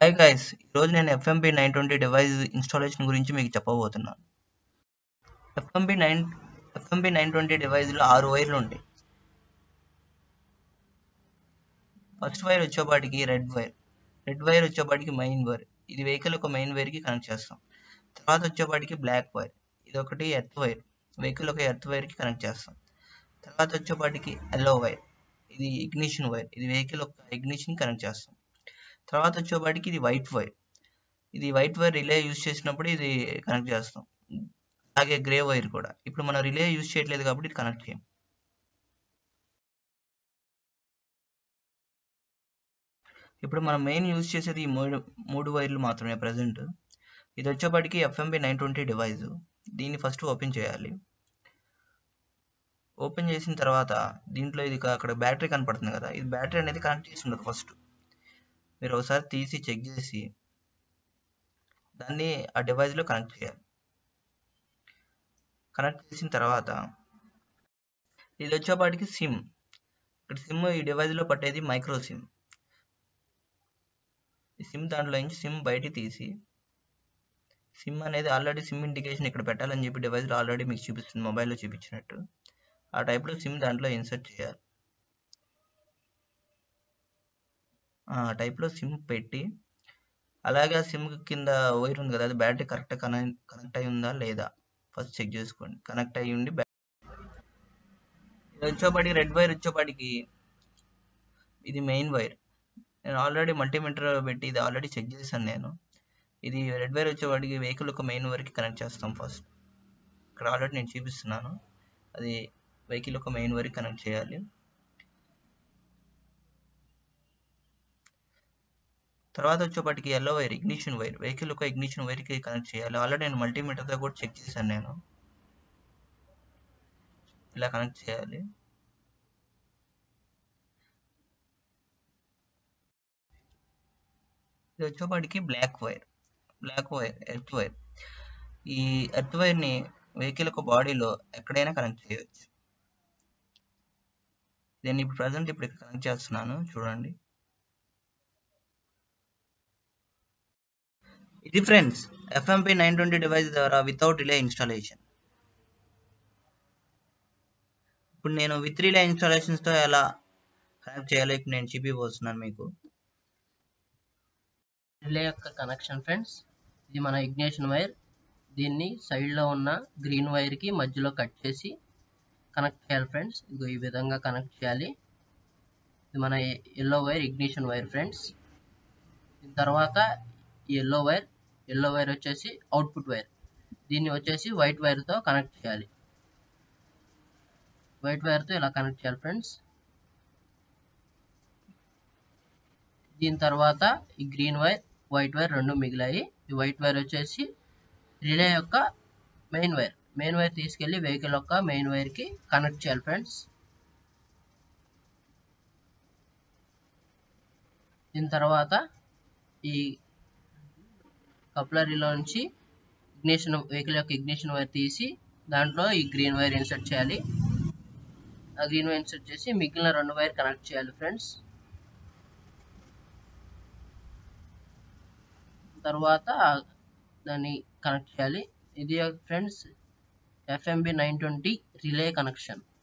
hi guys ఈరోజు నేను FMP nine twenty device installation గురించి మీకు చెప్పబోతున్నాను FMP nine FMP nine twenty డివైస్లో ఆరు వైర్లు ఉంటాయి ఫస్ట్ వైర్ వచ్చేపాటికి రెడ్ వైర్ రెడ్ వైర్ వచ్చేపాటికి మెయిన్ వైర్ ఇది వెహికల్ ఒక మెయిన్ వైర్కి కనెక్ట్ చేస్తాం తర్వాత వచ్చేపాటికి బ్లాక్ వైర్ ఇది ఒకటి ఎర్త్ వైర్ వెహికల్ ఒక ఎర్త్ వైర్కి కనెక్ట్ చేస్తాం తర్వాత వచ్చేపాటికి ఎల్లో వైర్ ఇది ఇగ్నిషన్ వైర్ ఇది వెహికల్ ఒక ఇగ్నిషన్ కనెక్ట్ చేస్తాం తర్వాత వచ్చేపాటికి ఇది వైట్ వైర్ ఇది వైట్ వైర్ రిలే యూజ్ చేసినప్పుడు ఇది కనెక్ట్ చేస్తాం అలాగే గ్రే వైర్ కూడా ఇప్పుడు మనం రిలే యూజ్ చేయట్లేదు కాబట్టి ఇది కనెక్ట్ చేయం ఇప్పుడు మనం మెయిన్ యూజ్ చేసేది ఈ మూడు మూడు వైర్లు మాత్రమే ప్రజెంట్ ఇది వచ్చేపాటికి ఎఫ్ఎంబి నైన్ ట్వంటీ డివైస్ దీన్ని ఫస్ట్ ఓపెన్ చేయాలి ఓపెన్ చేసిన తర్వాత దీంట్లో ఇది అక్కడ బ్యాటరీ కనపడుతుంది కదా ఇది బ్యాటరీ అనేది కనెక్ట్ చేసి ఉండదు ఫస్ట్ మీరు ఒకసారి తీసి చెక్ చేసి దాన్ని ఆ డివైస్లో కనెక్ట్ చేయాలి కనెక్ట్ చేసిన తర్వాత ఇది వచ్చేపాటికి సిమ్ ఇక్కడ సిమ్ ఈ డివైస్లో పట్టేది మైక్రో సిమ్ ఈ సిమ్ దాంట్లో నుంచి సిమ్ బయటికి తీసి సిమ్ అనేది ఆల్రెడీ సిమ్ ఇండికేషన్ ఇక్కడ పెట్టాలని చెప్పి డివైస్లో ఆల్రెడీ మీకు చూపిస్తుంది మొబైల్లో చూపించినట్టు ఆ టైప్లో సిమ్ దాంట్లో ఇన్సర్ట్ చేయాలి ఆ టైప్లో సిమ్ పెట్టి అలాగే సిమ్ కింద వైర్ ఉంది కదా అది బ్యాటరీ కరెక్ట్ కనెక్ట్ కనెక్ట్ అయి ఉందా లేదా ఫస్ట్ చెక్ చేసుకోండి కనెక్ట్ అయ్యి ఉండి ఇది వచ్చేపాటికి రెడ్ వైర్ వచ్చేపాటికి ఇది మెయిన్ వైర్ నేను ఆల్రెడీ మల్టీమీటర్ పెట్టి ఇది ఆల్రెడీ చెక్ చేశాను నేను ఇది రెడ్ వైర్ వచ్చేవాడికి వెహికల్ ఒక మెయిన్ వైర్కి కనెక్ట్ చేస్తాం ఫస్ట్ ఇక్కడ ఆల్రెడీ నేను చూపిస్తున్నాను అది వెహికల్ ఒక మెయిన్ వైర్కి కనెక్ట్ చేయాలి తర్వాత వచ్చేపాటికి yellow wire ignition wire vehicle ఒక ఇగ్నిషన్ వైర్కి కనెక్ట్ చేయాలి ఆల్రెడీ నేను మల్టీమీటర్తో కూడా చెక్ చేశాను నేను ఇలా కనెక్ట్ చేయాలి ఇది వచ్చేపాటికి black wire black wire earth wire ఈ ఎర్త్ వైర్ని వెహికల్ ఒక బాడీలో ఎక్కడైనా కనెక్ట్ చేయవచ్చు నేను ఇప్పుడు ప్రజెంట్ ఇప్పుడు ఇక్కడ కనెక్ట్ చేస్తున్నాను చూడండి ఇది friends FMP nine twenty device ద్వారా వితౌట్ రిలే ఇన్స్టాలేషన్ ఇప్పుడు నేను విత్ రిలే ఇన్స్టాలేషన్స్తో ఎలా కనెక్ట్ చేయాలో ఇప్పుడు నేను చూపిపోతున్నాను మీకు రిలే యొక్క కనెక్షన్ ఫ్రెండ్స్ ఇది మన ఇగ్నేషన్ వైర్ దీన్ని సైడ్లో ఉన్న గ్రీన్ వైర్కి మధ్యలో కట్ చేసి కనెక్ట్ చేయాలి ఫ్రెండ్స్ ఇదిగో ఈ విధంగా కనెక్ట్ చేయాలి ఇది మన yellow wire ignition wire friends దీని తర్వాత ఈ ఎల్లో వైర్ ఎల్లో వైర్ వచ్చేసి అవుట్పుట్ వైర్ దీన్ని వచ్చేసి వైట్ వైర్తో కనెక్ట్ చేయాలి వైట్ వైర్తో ఇలా కనెక్ట్ చేయాలి ఫ్రెండ్స్ దీని తర్వాత ఈ గ్రీన్ వైర్ వైట్ వైర్ రెండు మిగిలాయి ఈ వైట్ వైర్ వచ్చేసి రిలే యొక్క మెయిన్ వైర్ మెయిన్ వైర్ తీసుకెళ్ళి వెహికల్ యొక్క మెయిన్ వైర్కి కనెక్ట్ చేయాలి ఫ్రెండ్స్ దీని తర్వాత ఈ కప్లరీలో నుంచి ఇగ్నిషన్ వెహికల్ యొక్క ఇగ్నిషన్ వైర్ తీసి దాంట్లో ఈ గ్రీన్ వైర్ ఇన్సర్ట్ చేయాలి ఆ గ్రీన్ వైర్ ఇన్సర్ట్ చేసి మిగిలిన రెండు వైర్ కనెక్ట్ చేయాలి ఫ్రెండ్స్ తర్వాత దాన్ని కనెక్ట్ చేయాలి ఇది friends FMB nine twenty relay connection